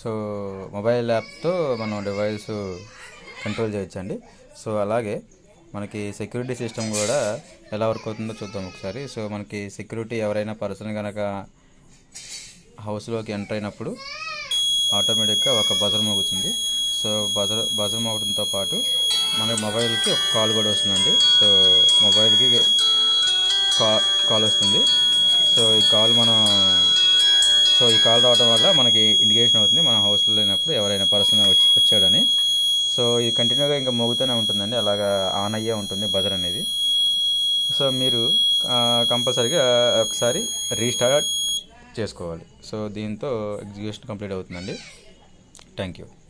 so mobile యాప్తో మనం device control చేయొచ్చండి so అలాగే మనకి సెక్యూరిటీ సిస్టమ్ కూడా ఎలా వర్క్ అవుతుందో చూద్దాం ఒకసారి సో మనకి సెక్యూరిటీ ఎవరైనా పర్సన్ కనుక హౌస్లోకి ఎంటర్ అయినప్పుడు ఆటోమేటిక్గా ఒక బజర్ మోగుతుంది సో బజర్ బజర్ మోగడంతో పాటు మన మొబైల్కి ఒక కాల్ కూడా వస్తుందండి సో మొబైల్కి కా కాల్ వస్తుంది సో ఈ కాల్ మనం సో ఈ కాల్ రావడం వల్ల మనకి ఇండికేషన్ అవుతుంది మన హౌస్లో లేనప్పుడు ఎవరైనా పర్సన్ వచ్చి వచ్చాడని సో ఇది కంటిన్యూగా ఇంకా మోగుతూనే ఉంటుందండి అలాగా ఆన్ అయ్యే ఉంటుంది బజర్ అనేది సో మీరు కంపల్సరీగా ఒకసారి రీస్టార్ట్ చేసుకోవాలి సో దీంతో ఎగ్జిక్యూషన్ కంప్లీట్ అవుతుందండి థ్యాంక్ యూ